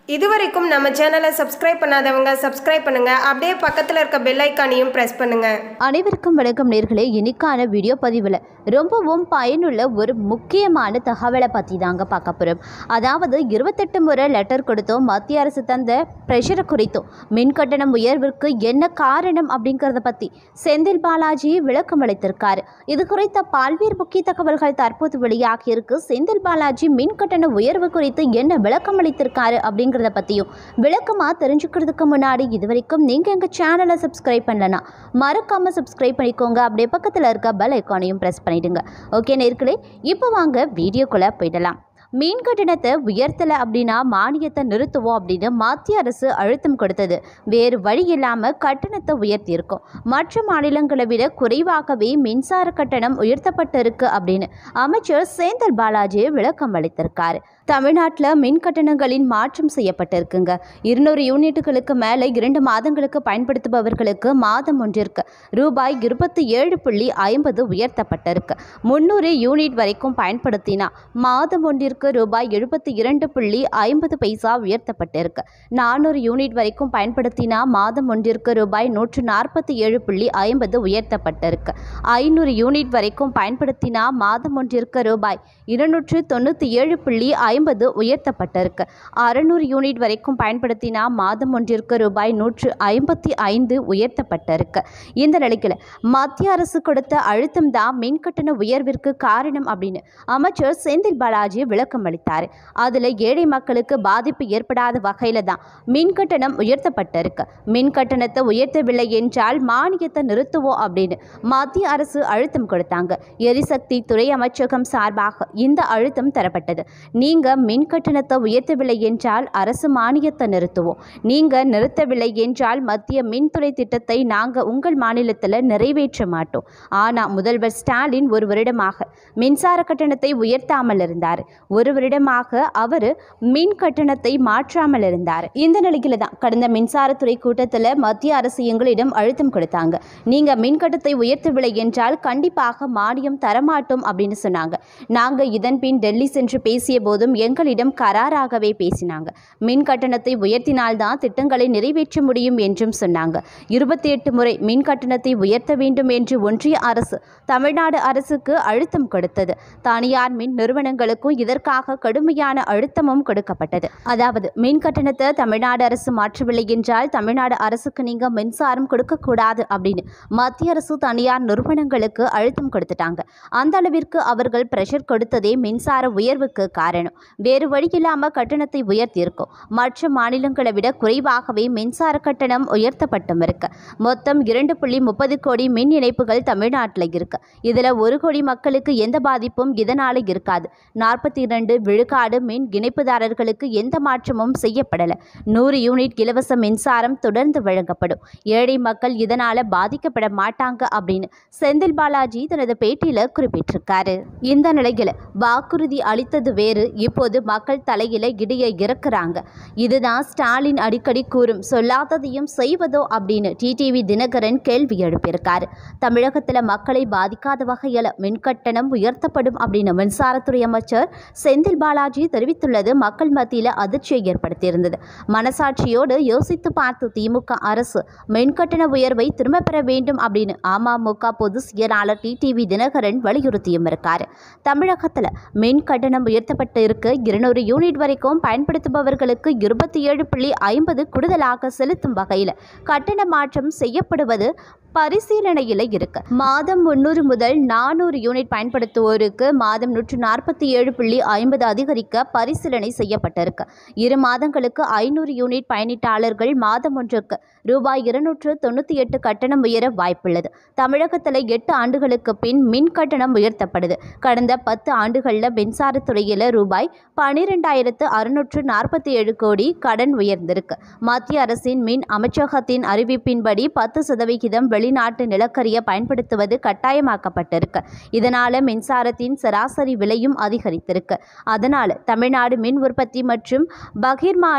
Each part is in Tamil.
இதுவரைக்கும் நம்ம சேனலை சப்ஸ்கிரைப் பண்ணாதவங்க சப்ஸ்கிரைப் பண்ணுங்க அப்படியே பக்கத்தில் இருக்க பெல் ஐக்கானையும் ப்ரெஸ் பண்ணுங்க அனைவருக்கும் வணக்கம் நேர்களே இன்னைக்கான வீடியோ பதிவில் ரொம்பவும் பயனுள்ள ஒரு முக்கியமான தகவலை பற்றி தாங்க பார்க்க போகிறோம் அதாவது இருபத்தெட்டு முறை லெட்டர் கொடுத்தோம் மத்திய அரசு தந்த ப்ரெஷரை குறித்தும் மின் கட்டணம் உயர்விற்கு என்ன காரணம் அப்படிங்கிறத பற்றி செந்தில் பாலாஜி விளக்கம் அளித்திருக்காரு இது குறித்த பல்வேறு முக்கிய தகவல்கள் தற்போது வெளியாகி இருக்கு செந்தில் பாலாஜி மின் கட்டண உயர்வு குறித்து என்ன விளக்கம் அளித்திருக்காரு அப்படிங்கிறத பற்றியும் விளக்கமாக தெரிஞ்சுக்கிறதுக்கு முன்னாடி இது வரைக்கும் நீங்கள் எங்கள் சேனலை சப்ஸ்கிரைப் பண்ணலனா மறக்காமல் சப்ஸ்கிரைப் பண்ணிக்கோங்க அப்படியே பக்கத்தில் இருக்க பெல் ஐக்கானையும் ப்ரெஸ் பண்ணிடுங்க ஓகே நேர்களே இப்போ வாங்க வீடியோக்குள்ளே போயிடலாம் மீன் கட்டணத்தை உயர்த்தலை அப்படின்னா மானியத்தை நிறுத்துவோம் அப்படின்னு மத்திய அரசு அழுத்தம் கொடுத்தது வேறு வழி இல்லாமல் கட்டணத்தை உயர்த்தியிருக்கோம் மற்ற மாநிலங்களை விட குறைவாகவே மின்சார கட்டணம் உயர்த்தப்பட்டிருக்கு அப்படின்னு அமைச்சர் சேந்தர் பாலாஜி விளக்கம் அளித்திருக்காரு தமிழ்நாட்டில் மின் கட்டணங்களின் மாற்றம் செய்யப்பட்டிருக்குங்க இருநூறு யூனிட்டுகளுக்கு மேலே இரண்டு மாதங்களுக்கு பயன்படுத்துபவர்களுக்கு மாதம் ஒன்றிற்கு ரூபாய் இருபத்தி ஏழு புள்ளி ஐம்பது உயர்த்தப்பட்டிருக்கு முந்நூறு யூனிட் வரைக்கும் பயன்படுத்தினா மாதம் ஒன்றிற்கு ரூபாய் எழுபத்தி இரண்டு புள்ளி ஐம்பது பைசா உயர்த்தப்பட்டிருக்கு நானூறு யூனிட் வரைக்கும் பயன்படுத்தினா மாதம் ஒன்றிற்கு ரூபாய் நூற்று நாற்பத்தி ஏழு புள்ளி ஐம்பது உயர்த்தப்பட்டிருக்கு ஐநூறு யூனிட் வரைக்கும் பயன்படுத்தினா மாதம் ஒன்றிற்கு ரூபாய் இருநூற்று தொண்ணூற்றி ஏழு புள்ளி ஐம்பது உயர்த்தப்பட்டிருக்கு அறுநூறு யூனிட் வரைக்கும் பயன்படுத்தினா மாதம் ஒன்றிற்கு ரூபாய் நூற்று ஐம்பத்தி ஐந்து உயர்த்தப்பட்டிருக்கு இந்த நிலையில் மத்திய அரசு கொடுத்த அழுத்தம் தான் மின் கட்டண உயர்விற்கு காரணம் அப்படின்னு அமைச்சர் செந்தில் பாலாஜி விளக்கம் அளித்தார் அதில் ஏழை மக்களுக்கு பாதிப்பு ஏற்படாத வகையில் தான் மின் கட்டணம் உயர்த்தப்பட்டிருக்கு மின் கட்டணத்தை உயர்த்தவில்லை என்றால் மானியத்தை நிறுத்துவோம் அப்படின்னு மத்திய அரசு அழுத்தம் கொடுத்தாங்க எரிசக்தி துறை அமைச்சகம் சார்பாக இந்த அழுத்தம் தரப்பட்டது நீங்க மின் கட்டணத்தை உயர்த்தவில்லை என்றால் அரசு மானியத்தை நிறுத்துவோம் நீங்க நிறுத்தவில்லை என்றால் மத்திய மின்துறை திட்டத்தை நாங்க உங்கள் மாநிலத்தில் நிறைவேற்ற மாட்டோம் ஆனா முதல்வர் ஸ்டாலின் ஒரு வருடமாக மின்சார கட்டணத்தை உயர்த்தாமல் இருந்தார் ஒரு வருடமாக அவர் மின் கட்டணத்தை மாற்றாமல் இருந்தார் இந்த நிலையில தான் கடந்த மின்சாரத்துறை கூட்டத்தில் மத்திய அரசு எங்களிடம் அழுத்தம் கொடுத்தாங்க நீங்க மின் கட்டணத்தை உயர்த்தவில்லை என்றால் கண்டிப்பாக மானியம் தரமாட்டோம் அப்படின்னு சொன்னாங்க நாங்க இதன் பின் டெல்லி சென்று பேசிய போதும் எங்களிடம் கராராகவே பேசினாங்க மின் கட்டணத்தை உயர்த்தினால்தான் திட்டங்களை நிறைவேற்ற முடியும் என்றும் சொன்னாங்க இருபத்தி எட்டு முறை மின் கட்டணத்தை உயர்த்த வேண்டும் என்று ஒன்றிய அரசு தமிழ்நாடு அரசுக்கு அழுத்தம் கொடுத்தது தனியார் மின் நிறுவனங்களுக்கும் இதற்காக கடுமையான அழுத்தமும் கொடுக்கப்பட்டது அதாவது மின் கட்டணத்தை தமிழ்நாடு அரசு மாற்றவில்லை என்றால் தமிழ்நாடு அரசுக்கு நீங்க மின்சாரம் கொடுக்கக்கூடாது அப்படின்னு மத்திய அரசு தனியார் நிறுவனங்களுக்கு அழுத்தம் கொடுத்துட்டாங்க அந்த அளவிற்கு அவர்கள் பிரஷர் கொடுத்ததே மின்சார உயர்வுக்கு காரணம் வேறு வழி இல்லாமல் கட்டணத்தை உயர்த்தியிருக்கும் மற்ற மாநிலங்களை விட குறைவாகவே மின்சார கட்டணம் உயர்த்தப்பட்டும் இருக்கு மொத்தம் இரண்டு புள்ளி முப்பது கோடி மின் இணைப்புகள் தமிழ்நாட்டில் இருக்கு இதில் ஒரு கோடி மக்களுக்கு எந்த பாதிப்பும் இதனால இருக்காது நாற்பத்தி இரண்டு விழுக்காடு மின் இணைப்புதாரர்களுக்கு எந்த மாற்றமும் செய்யப்படலை நூறு யூனிட் இலவச மின்சாரம் தொடர்ந்து வழங்கப்படும் ஏழை மக்கள் இதனால பாதிக்கப்பட மாட்டாங்க அப்படின்னு செந்தில் பாலாஜி தனது பேட்டியில குறிப்பிட்டிருக்காரு இந்த நிலையில வாக்குறுதி அளித்தது வேறு இப்போது மக்கள் தலையில இடிய இறக்குறாங்க இதுதான் ஸ்டாலின் அடிக்கடி கூறும் சொல்லாததையும் செய்வதோ அப்படின்னு டிடிவி தினகரன் கேள்வி எழுப்பியிருக்காரு தமிழகத்தில் மக்களை பாதிக்காத வகையில் மின்கட்டணம் உயர்த்தப்படும் அப்படின்னு மின்சாரத்துறை அமைச்சர் செந்தில் பாலாஜி தெரிவித்துள்ளது மக்கள் மத்தியில் அதிர்ச்சியை ஏற்படுத்தியிருந்தது மனசாட்சியோடு யோசித்து பார்த்து திமுக அரசு மின்கட்டண உயர்வை திரும்ப பெற வேண்டும் அப்படின்னு அமமுக பொதுச் செயலாளர் டிடிவி தினகரன் வலியுறுத்தியும் இருக்காரு தமிழகத்தில் மின் கட்டணம் உயர்த்தப்பட்டு இருக்க இருநூறு யூனிட் வரைக்கும் பயன்படுத்துபவர்களுக்கு இருபத்தி ஏழு புள்ளி ஐம்பது கூடுதலாக செலுத்தும் வகையில் கட்டண மாற்றம் செய்யப்படுவது பரிசீலனையில் இருக்கு மாதம் முன்னூறு முதல் நானூறு யூனிட் பயன்படுத்துவோருக்கு மாதம் நூற்று நாற்பத்தி ஏழு புள்ளி ஐம்பது அதிகரிக்க பரிசீலனை செய்யப்பட்டிருக்கு இரு மாதங்களுக்கு ஐநூறு யூனிட் பயணிட்டாளர்கள் மாதம் ஒன்றுக்கு ரூபாய் இருநூற்று தொண்ணூற்றி எட்டு கட்டணம் உயர வாய்ப்புள்ளது தமிழகத்தில் எட்டு ஆண்டுகளுக்கு பின் மின் கட்டணம் உயர்த்தப்படுது கடந்த பத்து ஆண்டுகளில் மின்சாரத்துறையில் ரூபாய் பனிரெண்டாயிரத்து அறுநூற்று நாற்பத்தி ஏழு கோடி கடன் உயர்ந்திருக்கு மத்திய அரசின் மின் அமைச்சகத்தின் அறிவிப்பின்படி பத்து சதவிகிதம் வெளிநாட்டு நிலக்கரியை பயன்படுத்துவது கட்டாயமாக்கப்பட்டிருக்கு இதனால மின்சாரத்தின் சராசரி விலையும் அதிகரித்திருக்கு அதனால் தமிழ்நாடு மின் உற்பத்தி மற்றும் பகிர்மான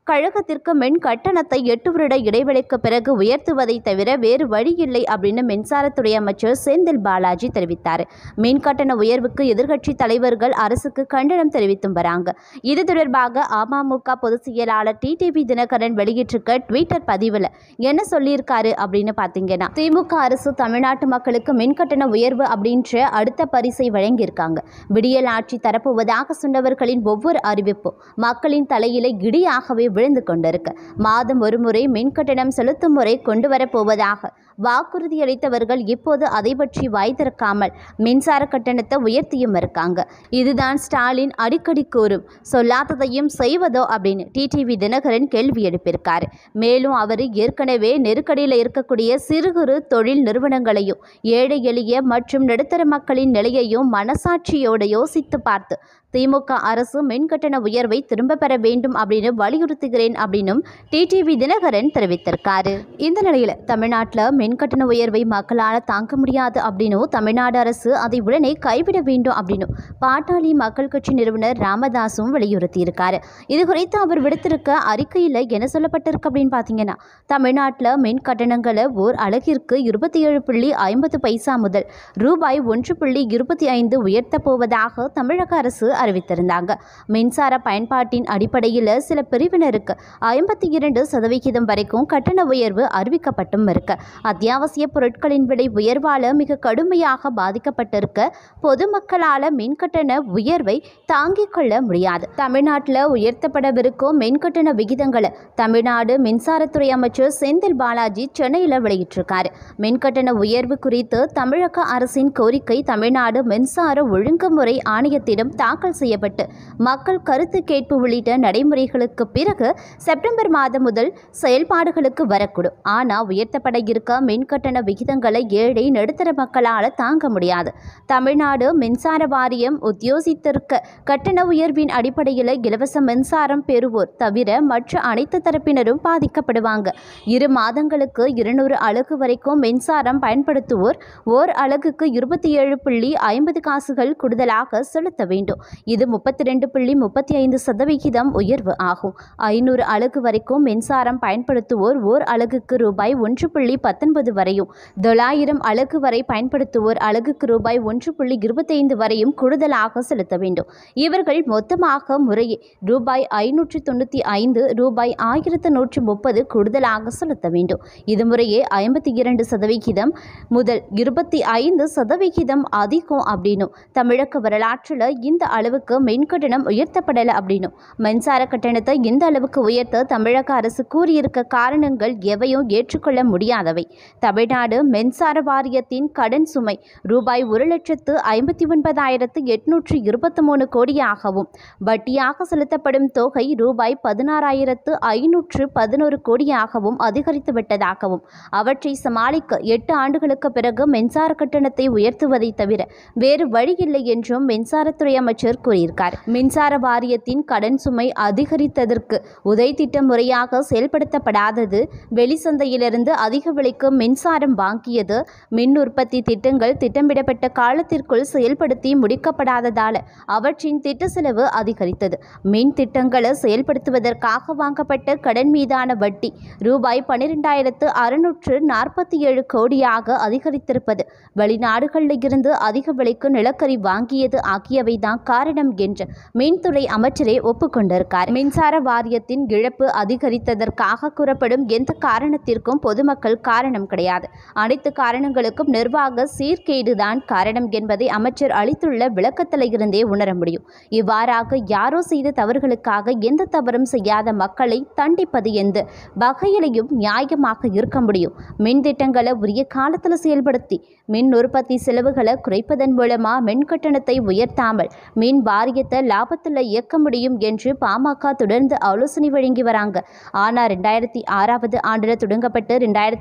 கழகத்திற்கு மின் கட்டணத்தை எட்டு வருட இடைவெளிக்கு பிறகு உயர்த்துவதை தவிர வேறு வழியில்லை அப்படின்னு மின்சாரத்துறை அமைச்சர் செந்தில் பாலாஜி தெரிவித்தார் மின் கட்டண உயர்வுக்கு எதிர்க்கட்சி தலைவர்கள் அரசுக்கு கண்டனம் தெரிவித்தும் வராங்க இது தொடர்பாக அமமுக பொதுச் செயலாளர் டிடிவி தினகரன் வெளியிட்டிருக்க ட்விட்டர் பதிவில் என்ன சொல்லியிருக்காரு அப்படின்னு பார்த்தீங்கன்னா திமுக அரசு தமிழ்நாட்டு மக்களுக்கு மின் கட்டண உயர்வு அப்படின்ற அடுத்த பரிசை வழங்கியிருக்காங்க விடியல் ஆட்சி தரப்போவதாக சொன்னவர்களின் ஒவ்வொரு அறிவிப்பும் மக்களின் தலையில இடியாகவே விழுந்து கொண்டிருக்கு மாதம் ஒரு முறை மின் கட்டணம் செலுத்தும் முறை கொண்டு வரப்போவதாக வாக்குறுதி அளித்தவர்கள் இப்போது அதை பற்றி வாய் திறக்காமல் மின்சார கட்டணத்தை உயர்த்தியும் இருக்காங்க இதுதான் ஸ்டாலின் அடிக்கடி கூறும் சொல்லாததையும் செய்வதோ அப்படின்னு டிடிவி தினகரன் கேள்வி எழுப்பியிருக்காரு மேலும் அவர் ஏற்கனவே நெருக்கடியில் இருக்கக்கூடிய சிறு குறு தொழில் நிறுவனங்களையும் ஏழை எளிய மற்றும் நடுத்தர மக்களின் நிலையையும் மனசாட்சியோடு யோசித்து பார்த்து திமுக அரசு மின் கட்டண உயர்வை திரும்ப பெற வேண்டும் அப்படின்னு வலியுறுத்துகிறேன் அப்படின்னும் டிடிவி தினகரன் தெரிவித்திருக்காரு இந்த நிலையில் தமிழ்நாட்டில் மின் கட்டண உயர்வை மக்களால் தாங்க முடியாது அப்படின்னும் தமிழ்நாடு அரசு அதை உடனே கைவிட வேண்டும் அப்படின்னும் பாட்டாளி மக்கள் கட்சி நிறுவனர் ராமதாசும் வலியுறுத்தியிருக்காரு இது குறித்து அவர் விடுத்திருக்க அறிக்கையில் என்ன சொல்லப்பட்டிருக்கு அப்படின்னு பார்த்தீங்கன்னா தமிழ்நாட்டில் மின் கட்டணங்களை ஓர் அலகிற்கு இருபத்தி ஏழு புள்ளி ஐம்பது பைசா முதல் ரூபாய் ஒன்று புள்ளி இருபத்தி ஐந்து உயர்த்தப் போவதாக தமிழக அரசு அறிவித்திருந்தாங்க மின்சார பயன்பாட்டின் அடிப்படையில் சில பிரிவினருக்கு ஐம்பத்தி இரண்டு சதவிகிதம் வரைக்கும் கட்டண உயர்வு அறிவிக்கப்பட்டும் இருக்கு அத்தியாவசிய பொருட்களின் விலை உயர்வால் மிக கடுமையாக பாதிக்கப்பட்டிருக்க பொதுமக்களால் மின் கட்டண உயர்வை தாங்கிக் கொள்ள முடியாது தமிழ்நாட்டில் உயர்த்தப்படவிருக்கும் மின் கட்டண விகிதங்களை தமிழ்நாடு மின்சாரத்துறை அமைச்சர் செந்தில் பாலாஜி சென்னையில் வெளியிட்டிருக்காரு மின் கட்டண உயர்வு குறித்து தமிழக அரசின் கோரிக்கை தமிழ்நாடு மின்சார ஒழுங்குமுறை ஆணையத்திடம் தாக்கல் செய்யப்பட்டு மக்கள் கருத்து கேட்பு உள்ளிட்ட நடைமுறைகளுக்கு பிறகு செப்டம்பர் மாதம் முதல் செயல்பாடுகளுக்கு வரக்கூடும் ஆனால் உயர்த்தப்பட இருக்க மின் கட்டண விகிதங்களை ஏழை நடுத்தர மக்களால் தாங்க முடியாது தமிழ்நாடு மின்சார வாரியம் உத்தியோசித்திருக்க கட்டண உயர்வின் அடிப்படையில் இலவச மின்சாரம் பெறுவோர் தவிர மற்ற அனைத்து தரப்பினரும் பாதிக்கப்படுவாங்க இரு மாதங்களுக்கு இருநூறு அலகு வரைக்கும் மின்சாரம் பயன்படுத்துவோர் ஓர் அலகுக்கு இருபத்தி ஏழு புள்ளி ஐம்பது காசுகள் கூடுதலாக செலுத்த வேண்டும் இது முப்பத்தி ரெண்டு புள்ளி முப்பத்தி ஐந்து சதவிகிதம் உயர்வு ஆகும் ஐநூறு அலகு வரைக்கும் மின்சாரம் பயன்படுத்துவோர் ஓர் அலகுக்கு ரூபாய் ஒன்று புள்ளி பத்தொன்பது வரையும் தொள்ளாயிரம் அலகு வரை பயன்படுத்துவோர் அலகுக்கு ரூபாய் ஒன்று புள்ளி இருபத்தைந்து வரையும் கூடுதலாக செலுத்த வேண்டும் இவர்கள் மொத்தமாக முறையே ரூபாய் ஐநூற்று தொண்ணூற்றி ஐந்து ரூபாய் ஆயிரத்து நூற்று முப்பது கூடுதலாக செலுத்த வேண்டும் இது முறையே ஐம்பத்தி இரண்டு சதவிகிதம் முதல் இருபத்தி ஐந்து சதவிகிதம் அதிகம் அப்படின்னும் தமிழக வரலாற்றில் இந்த அளவுக்கு மின் கட்டணம் உயர்த்தப்படலை அப்படின்னும் மின்சார கட்டணத்தை இந்த அளவுக்கு உயர்த்த தமிழக அரசு கூறியிருக்க காரணங்கள் எவையும் ஏற்றுக்கொள்ள முடியாதவை தமிழ்நாடு மின்சார வாரியத்தின் கடன் சுமை ரூபாய் ஒரு லட்சத்து ஐம்பத்தி ஒன்பதாயிரத்து எட்நூற்று இருபத்தி மூணு கோடியாகவும் வட்டியாக செலுத்தப்படும் தொகை ரூபாய் பதினாறாயிரத்து ஐநூற்று பதினோரு கோடியாகவும் அதிகரித்து விட்டதாகவும் அவற்றை சமாளிக்க எட்டு ஆண்டுகளுக்கு பிறகு மின்சார கட்டணத்தை உயர்த்துவதை தவிர வேறு வழியில்லை என்றும் மின்சாரத்துறை அமைச்சர் கூறியிருக்கார் மின்சார வாரியத்தின் கடன் சுமை அதிகரித்ததற்கு உதய் திட்டம் முறையாக செயல்படுத்தப்படாதது வெளிச்சந்தையிலிருந்து அதிக விலைக்கு மின்சாரம் வாங்கியது மின் உற்பத்தி திட்டங்கள் திட்டமிடப்பட்ட காலத்திற்குள் செயல்படுத்தி முடிக்கப்படாததால் அவற்றின் திட்ட செலவு அதிகரித்தது மின் திட்டங்களை செயல்படுத்துவதற்காக வாங்கப்பட்ட கடன் மீதான வட்டி ரூபாய் பன்னிரெண்டாயிரத்து அறுநூற்று நாற்பத்தி ஏழு கோடியாக அதிகரித்திருப்பது வெளிநாடுகளில் இருந்து அதிக விலைக்கு நிலக்கரி வாங்கியது ஆகியவைதான் காரணம் என்று மின்துறை அமைச்சரே ஒப்புக்கொண்டிருக்கார் மின்சார வாரியத்தின் இழப்பு அதிகரித்ததற்காக கூறப்படும் எந்த காரணத்திற்கும் பொதுமக்கள் காரணம் கிடையாது அனைத்து காரணங்களுக்கும் நிர்வாக சீர்கேடுதான் காரணம் என்பதை அமைச்சர் அளித்துள்ள விளக்கத்தில் இருந்தே உணர முடியும் இவ்வாறாக யாரோ செய்த தவறுகளுக்காக எந்த தவறும் செய்யாத மக்களை தண்டிப்பது எந்த வகையிலையும் நியாயமாக இருக்க முடியும் மின் திட்டங்களை உரிய காலத்தில் செயல்படுத்தி மின் உற்பத்தி செலவுகளை குறைப்பதன் மூலமா மின் கட்டணத்தை உயர்த்தாமல் மின் வாரியத்தை லாபத்தில் இயக்க முடியும் என்று பாமக தொடர்ந்து ஆலோசனை வழங்கி வராங்க ஆனால் ரெண்டாயிரத்தி ஆறாவது ஆண்டில் தொடங்கப்பட்டு ரெண்டாயிரத்தி பதினான்கு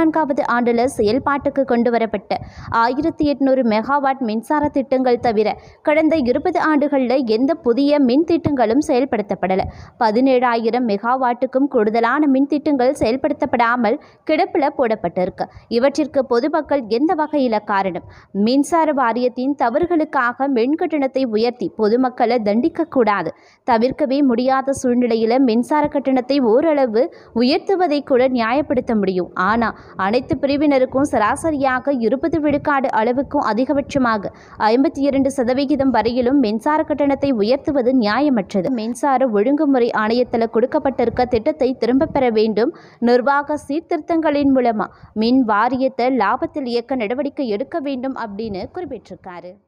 நான்காவது ஆண்டில் செயல்பாட்டுக்கு கொண்டு வரப்பட்ட ஆயிரத்தி எட்நூறு மெகாவாட் மின்சார திட்டங்கள் தவிர கடந்த இருபது ஆண்டுகளில் எந்த புதிய மின் திட்டங்களும் செயல்படுத்தப்படலை பதினேழாயிரம் மெகாவாட்டுக்கும் கூடுதலான மின் திட்டங்கள் செயல்படுத்தப்படாமல் கிடப்பில் போடப்பட்டிருக்கு இவற்றிற்கு பொதுமக்கள் எந்த வகையில் காரணம் மின்சார வாரியத்தின் தவறுகளுக்காக மின் கட்டணத்தை உயர்த்தி பொதுமக்களை தண்டிக்கக்கூடாது தவிர்க்கவே முடியாத சூழ்நிலையில் மின்சார கட்டணத்தை ஓரளவு உயர்த்துவதை கூட நியாயப்படுத்த முடியும் ஆனால் அனைத்து பிரிவினருக்கும் சராசரியாக இருபது விழுக்காடு அளவுக்கும் அதிகபட்சமாக ஐம்பத்தி இரண்டு சதவிகிதம் வரையிலும் மின்சார கட்டணத்தை உயர்த்துவது நியாயமற்றது மின்சார ஒழுங்குமுறை ஆணையத்தில் கொடுக்கப்பட்டிருக்க திட்டத்தை திரும்பப் பெற வேண்டும் நிர்வாக சீர்திருத்தங்களின் மூலமா மின் வாரியத்தை லாபத்தில் இயக்க நடவடிக்கை எடுக்க வேண்டும் அப்படின்னு குறிப்பிட்டிருக்காரு